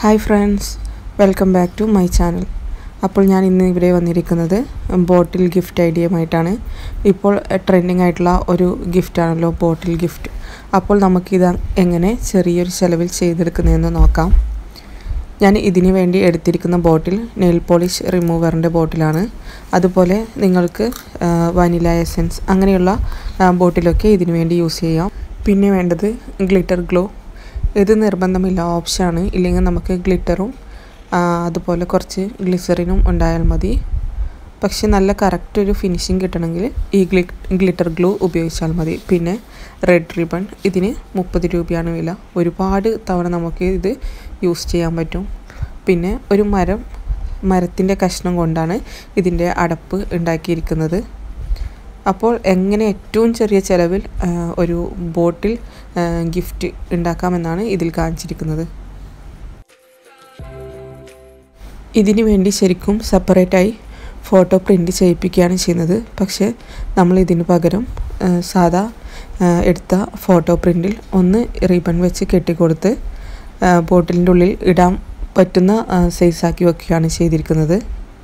hi friends welcome back to my channel അപ്പോൾ ഞാൻ ഇന്ന് ഇവിടെ വന്നിരിക്കുന്നത് ബോട്ടിൽ ഗിഫ്റ്റ് ഐഡിയയുമായിട്ടാണ് ഇപ്പോൾ ട്രെൻഡിങ് ആയിട്ടുള്ള ഒരു ഗിഫ്റ്റാണല്ലോ ബോട്ടിൽ ഗിഫ്റ്റ് അപ്പോൾ നമുക്കിത് എങ്ങനെ ചെറിയൊരു ചിലവിൽ ചെയ്തെടുക്കുന്നതെന്ന് നോക്കാം ഞാൻ ഇതിന് വേണ്ടി എടുത്തിരിക്കുന്ന ബോട്ടിൽ നെയിൽ പോളിഷ് റിമൂവറിൻ്റെ ബോട്ടിലാണ് അതുപോലെ നിങ്ങൾക്ക് വനില എസൻസ് അങ്ങനെയുള്ള ബോട്ടിലൊക്കെ ഇതിനു വേണ്ടി യൂസ് ചെയ്യാം പിന്നെ വേണ്ടത് ഗ്ലിറ്റർ ഗ്ലോ ഇത് നിർബന്ധമില്ല ഓപ്ഷനാണ് ഇല്ലെങ്കിൽ നമുക്ക് ഗ്ലിറ്ററും അതുപോലെ കുറച്ച് ഗ്ലിസറിനും ഉണ്ടായാൽ മതി പക്ഷെ നല്ല കറക്റ്റ് ഒരു ഫിനിഷിങ് കിട്ടണമെങ്കിൽ ഈ ഗ്ലി ഗ്ലിറ്റർ ഗ്ലൂ ഉപയോഗിച്ചാൽ മതി പിന്നെ റെഡ് റിബൺ ഇതിന് മുപ്പത് രൂപയാണ് വില ഒരുപാട് തവണ നമുക്ക് ഇത് യൂസ് ചെയ്യാൻ പറ്റും പിന്നെ ഒരു മരം മരത്തിൻ്റെ കഷ്ണം കൊണ്ടാണ് ഇതിൻ്റെ അടപ്പ് ഉണ്ടാക്കിയിരിക്കുന്നത് അപ്പോൾ എങ്ങനെ ഏറ്റവും ചെറിയ ചിലവിൽ ഒരു ബോട്ടിൽ ഗിഫ്റ്റ് ഉണ്ടാക്കാമെന്നാണ് ഇതിൽ കാണിച്ചിരിക്കുന്നത് ഇതിനു വേണ്ടി ശരിക്കും സെപ്പറേറ്റായി ഫോട്ടോ പ്രിൻ്റ് ചെയ്യിപ്പിക്കുകയാണ് ചെയ്യുന്നത് പക്ഷേ നമ്മൾ ഇതിന് പകരം സാധാ എടുത്ത ഫോട്ടോ പ്രിൻറ്റിൽ ഒന്ന് റിബൺ വെച്ച് കെട്ടിക്കൊടുത്ത് ബോട്ടിലിൻ്റെ ഉള്ളിൽ ഇടാൻ പറ്റുന്ന സൈസാക്കി വെക്കുകയാണ് ചെയ്തിരിക്കുന്നത്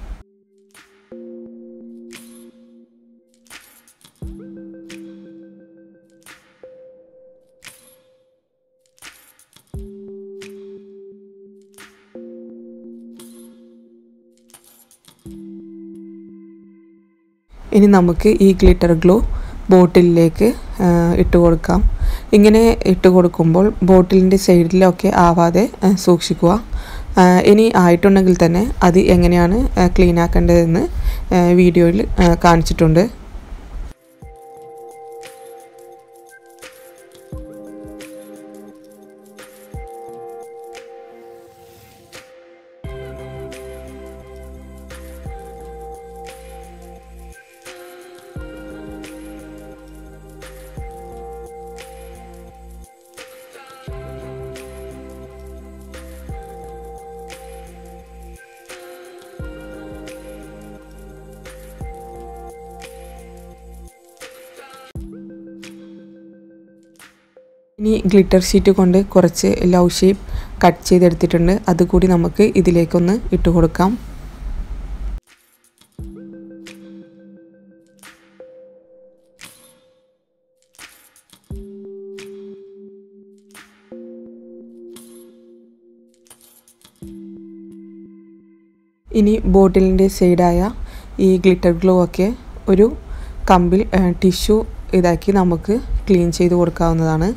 ഇനി നമുക്ക് ഈ ഗ്ലിറ്റർ ഗ്ലോ ബോട്ടിലിലേക്ക് ഇട്ട് കൊടുക്കാം ഇങ്ങനെ ഇട്ട് കൊടുക്കുമ്പോൾ ബോട്ടിലിൻ്റെ സൈഡിലൊക്കെ ആവാതെ സൂക്ഷിക്കുക ഇനി ആയിട്ടുണ്ടെങ്കിൽ തന്നെ അത് എങ്ങനെയാണ് ക്ലീൻ ആക്കേണ്ടതെന്ന് വീഡിയോയിൽ കാണിച്ചിട്ടുണ്ട് ഇനി ഗ്ലിറ്റർ ഷീറ്റ് കൊണ്ട് കുറച്ച് ലവ് ഷേപ്പ് കട്ട് ചെയ്തെടുത്തിട്ടുണ്ട് അതുകൂടി നമുക്ക് ഇതിലേക്കൊന്ന് ഇട്ട് കൊടുക്കാം ഇനി ബോട്ടിലിൻ്റെ സൈഡായ ഈ ഗ്ലിറ്റർ ഗ്ലോ ഒക്കെ ഒരു കമ്പിൽ ടിഷ്യൂ ഇതാക്കി നമുക്ക് ക്ലീൻ ചെയ്ത് കൊടുക്കാവുന്നതാണ്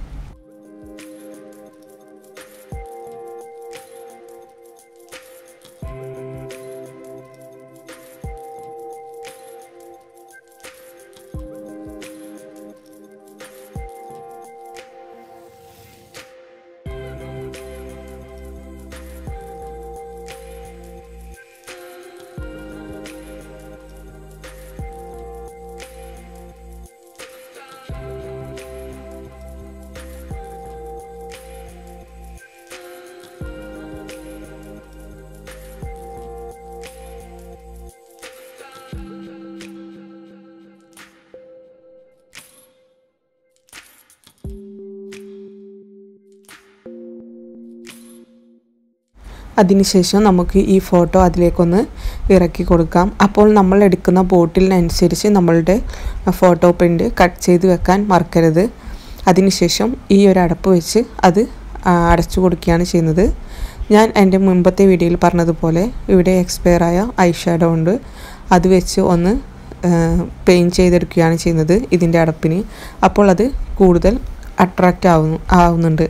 അതിനുശേഷം നമുക്ക് ഈ ഫോട്ടോ അതിലേക്കൊന്ന് ഇറക്കി കൊടുക്കാം അപ്പോൾ നമ്മൾ എടുക്കുന്ന ബോട്ടിലിനനുസരിച്ച് നമ്മളുടെ ഫോട്ടോ പ്രിൻ്റ് കട്ട് ചെയ്ത് വെക്കാൻ മറക്കരുത് അതിനുശേഷം ഈ ഒരു അടപ്പ് വെച്ച് അത് അടച്ചു കൊടുക്കുകയാണ് ചെയ്യുന്നത് ഞാൻ എൻ്റെ മുമ്പത്തെ വീഡിയോയിൽ പറഞ്ഞതുപോലെ ഇവിടെ എക്സ്പയർ ആയ ഐ ഷാഡോ ഉണ്ട് അത് വെച്ച് ഒന്ന് പെയിൻ ചെയ്തെടുക്കുകയാണ് ചെയ്യുന്നത് ഇതിൻ്റെ അടപ്പിന് അപ്പോൾ അത് കൂടുതൽ അട്രാക്റ്റ് ആവുന്നു ആവുന്നുണ്ട്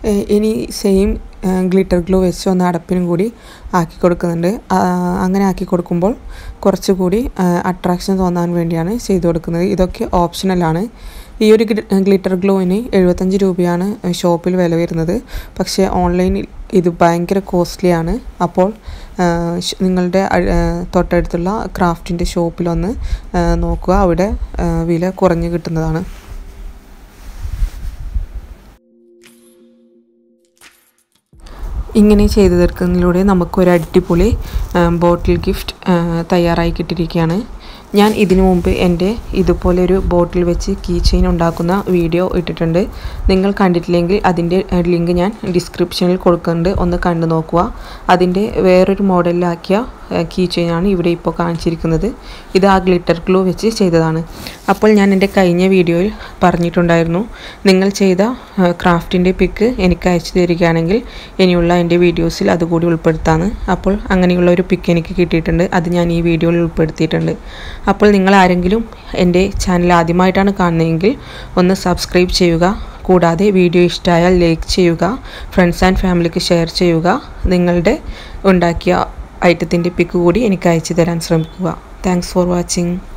ഏഹ് ഇനി സെയിം ഗ്ലിറ്റർ ഗ്ലൂ വെച്ച് ഒന്ന് അടപ്പിനും കൂടി ആക്കി കൊടുക്കുന്നുണ്ട് ആ, അങ്ങനെ ആക്കി കൊടുക്കുമ്പോൾ കുറച്ചുകൂടി അട്രാക്ഷൻ തോന്നാൻ വേണ്ടിയാണ് ചെയ്തു കൊടുക്കുന്നത് ഇതൊക്കെ ഓപ്ഷണലാണ് ഈ ഒരു ഗ്ലിറ്റർ ഗ്ലോവിന് എഴുപത്തഞ്ച് രൂപയാണ് ഷോപ്പിൽ വില വരുന്നത് പക്ഷേ ഓൺലൈനിൽ ഇത് ഭയങ്കര കോസ്റ്റ്ലിയാണ് അപ്പോൾ ആ, ഷ്- നിങ്ങളുടെ അ- ആ, തൊട്ടടുത്തുള്ള ക്രാഫ്റ്റിൻ്റെ ഷോപ്പിലൊന്ന് ആ, നോക്കുക അവിടെ ആ, വില കുറഞ്ഞ് കിട്ടുന്നതാണ് ഇങ്ങനെ ചെയ്തു തീർക്കുന്നതിലൂടെ നമുക്കൊരു അടിപൊളി ബോട്ടിൽ ഗിഫ്റ്റ് തയ്യാറായി കിട്ടിയിരിക്കുകയാണ് ഞാൻ ഇതിനു മുമ്പ് എൻ്റെ ഇതുപോലെ ഒരു ബോട്ടിൽ വെച്ച് കീ ചെയിൻ ഉണ്ടാക്കുന്ന വീഡിയോ ഇട്ടിട്ടുണ്ട് നിങ്ങൾ കണ്ടിട്ടില്ലെങ്കിൽ അതിൻ്റെ ലിങ്ക് ഞാൻ ഡിസ്ക്രിപ്ഷനിൽ കൊടുക്കുന്നുണ്ട് ഒന്ന് കണ്ടു നോക്കുക അതിൻ്റെ വേറൊരു മോഡലിലാക്കിയ കീ ചെയിനാണ് ഇവിടെ ഇപ്പോൾ കാണിച്ചിരിക്കുന്നത് ഇത് ആ ഗ്ലിറ്റർ ഗ്ലൂ വെച്ച് ചെയ്തതാണ് അപ്പോൾ ഞാൻ എൻ്റെ കഴിഞ്ഞ വീഡിയോയിൽ പറഞ്ഞിട്ടുണ്ടായിരുന്നു നിങ്ങൾ ചെയ്ത ക്രാഫ്റ്റിൻ്റെ പിക്ക് എനിക്ക് അയച്ചു തരികയാണെങ്കിൽ ഇനിയുള്ള എൻ്റെ വീഡിയോസിൽ അതുകൂടി ഉൾപ്പെടുത്താണ് അപ്പോൾ അങ്ങനെയുള്ള ഒരു പിക്ക് എനിക്ക് കിട്ടിയിട്ടുണ്ട് അത് ഞാൻ ഈ വീഡിയോയിൽ ഉൾപ്പെടുത്തിയിട്ടുണ്ട് അപ്പോൾ നിങ്ങൾ ആരെങ്കിലും എൻ്റെ ചാനൽ ആദ്യമായിട്ടാണ് കാണുന്നതെങ്കിൽ ഒന്ന് സബ്സ്ക്രൈബ് ചെയ്യുക കൂടാതെ വീഡിയോ ഇഷ്ടമായാൽ ലൈക്ക് ചെയ്യുക ഫ്രണ്ട്സ് ആൻഡ് ഫാമിലിക്ക് ഷെയർ ചെയ്യുക നിങ്ങളുടെ ഉണ്ടാക്കിയ ഐറ്റത്തിൻ്റെ പിക്ക് കൂടി എനിക്ക് അയച്ചു തരാൻ ശ്രമിക്കുക താങ്ക്സ് ഫോർ വാച്ചിങ്